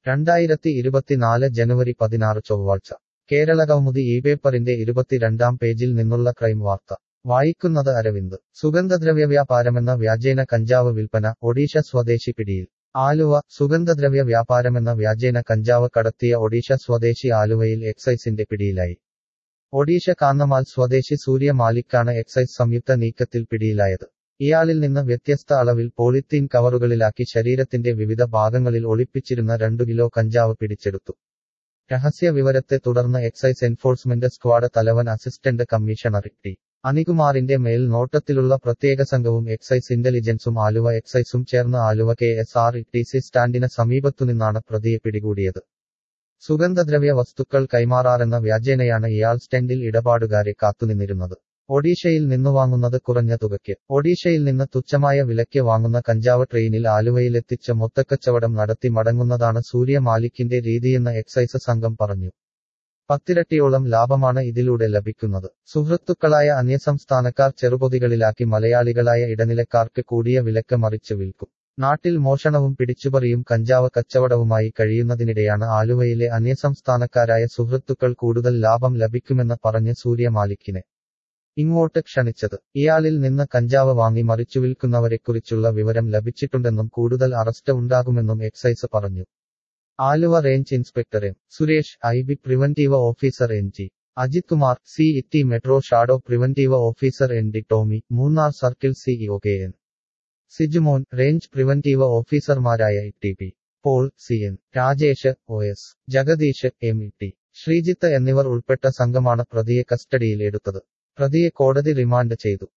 രണ്ടായിരത്തി ഇരുപത്തിനാല് ജനുവരി പതിനാറ് ചൊവ്വാഴ്ച കേരള കൗമുദി ഈ പേപ്പറിന്റെ ഇരുപത്തിരണ്ടാം പേജിൽ നിന്നുള്ള ക്രൈം വാർത്ത വായിക്കുന്നത് അരവിന്ദ് സുഗന്ധദ്രവ്യ വ്യാപാരമെന്ന വ്യാജേന കഞ്ചാവ് വിൽപ്പന ഒഡീഷ സ്വദേശി പിടിയിൽ ആലുവ സുഗന്ധദ്രവ്യ വ്യാപാരമെന്ന വ്യാജേന കഞ്ചാവ് കടത്തിയ ഒഡീഷ സ്വദേശി ആലുവയിൽ എക്സൈസിന്റെ പിടിയിലായി ഒഡീഷ കാന്നമാൽ സ്വദേശി സൂര്യ മാലിക്കാണ് എക്സൈസ് സംയുക്ത നീക്കത്തിൽ പിടിയിലായത് ഇയാളിൽ നിന്ന് വ്യത്യസ്ത അളവിൽ പോളിത്തീൻ കവറുകളിലാക്കി ശരീരത്തിന്റെ വിവിധ ഭാഗങ്ങളിൽ ഒളിപ്പിച്ചിരുന്ന രണ്ടു കിലോ കഞ്ചാവ് പിടിച്ചെടുത്തു രഹസ്യ വിവരത്തെ തുടർന്ന് എക്സൈസ് എൻഫോഴ്സ്മെന്റ് സ്ക്വാഡ് തലവൻ അസിസ്റ്റന്റ് കമ്മീഷണർ ടി അനികുമാറിന്റെ മേൽ നോട്ടത്തിലുള്ള പ്രത്യേക സംഘവും എക്സൈസ് ഇന്റലിജൻസും ആലുവ എക്സൈസും ചേർന്ന് Aluva K S R T C സ്റ്റാൻഡിന് സമീപത്തുനിന്നാണ് പ്രതിയെ പിടികൂടിയത് സുഗന്ധദ്രവ്യ വസ്തുക്കൾ കൈമാറാറെന്ന വ്യാജേനയാണ് ഇയാൾ സ്റ്റാൻഡിൽ ഇടപാടുകാരെ കാത്തുനിന്നിരുന്നത് ഒഡീഷയിൽ നിന്ന് വാങ്ങുന്നത് കുറഞ്ഞ തുകയ്ക്ക് ഒഡീഷയിൽ നിന്ന് തുച്ഛമായ വിലയ്ക്ക് വാങ്ങുന്ന കഞ്ചാവ് ട്രെയിനിൽ ആലുവയിലെത്തിച്ച് മൊത്തക്കച്ചവടം നടത്തി മടങ്ങുന്നതാണ് സൂര്യ മാലിക്കിന്റെ രീതിയെന്ന് എക്സൈസ് സംഘം പറഞ്ഞു പത്തിരട്ടിയോളം ലാഭമാണ് ഇതിലൂടെ ലഭിക്കുന്നത് സുഹൃത്തുക്കളായ അന്യസംസ്ഥാനക്കാർ ചെറുപൊതികളിലാക്കി മലയാളികളായ ഇടനിലക്കാർക്ക് കൂടിയ വിലക്ക് മറിച്ച് വിൽക്കും നാട്ടിൽ മോഷണവും പിടിച്ചുപറിയും കഞ്ചാവ് കച്ചവടവുമായി കഴിയുന്നതിനിടെയാണ് ആലുവയിലെ അന്യസംസ്ഥാനക്കാരായ സുഹൃത്തുക്കൾ കൂടുതൽ ലാഭം ലഭിക്കുമെന്ന് പറഞ്ഞ് സൂര്യ മാലിക്കിനെ ഇങ്ങോട്ട് ക്ഷണിച്ചത് ഇയാളിൽ നിന്ന് കഞ്ചാവ് വാങ്ങി മറിച്ചു വിൽക്കുന്നവരെക്കുറിച്ചുള്ള വിവരം ലഭിച്ചിട്ടുണ്ടെന്നും കൂടുതൽ അറസ്റ്റ് ഉണ്ടാകുമെന്നും എക്സൈസ് പറഞ്ഞു Aluva range inspector M Suresh I B preventive officer N G Ajith Kumar C ഇറ്റി metro shadow preventive officer N D Tomy Munnar circle CEO K N Sijumon range preventive ഓഫീസർമാരായ T P Paul C N Rajesh O S Jagadeesh M E T Sreejith എന്നിവർ ഉൾപ്പെട്ട സംഘമാണ് പ്രതിയെ കസ്റ്റഡിയിൽ എടുത്തത് പ്രതിയെ കോടതി റിമാൻഡ് ചെയ്തു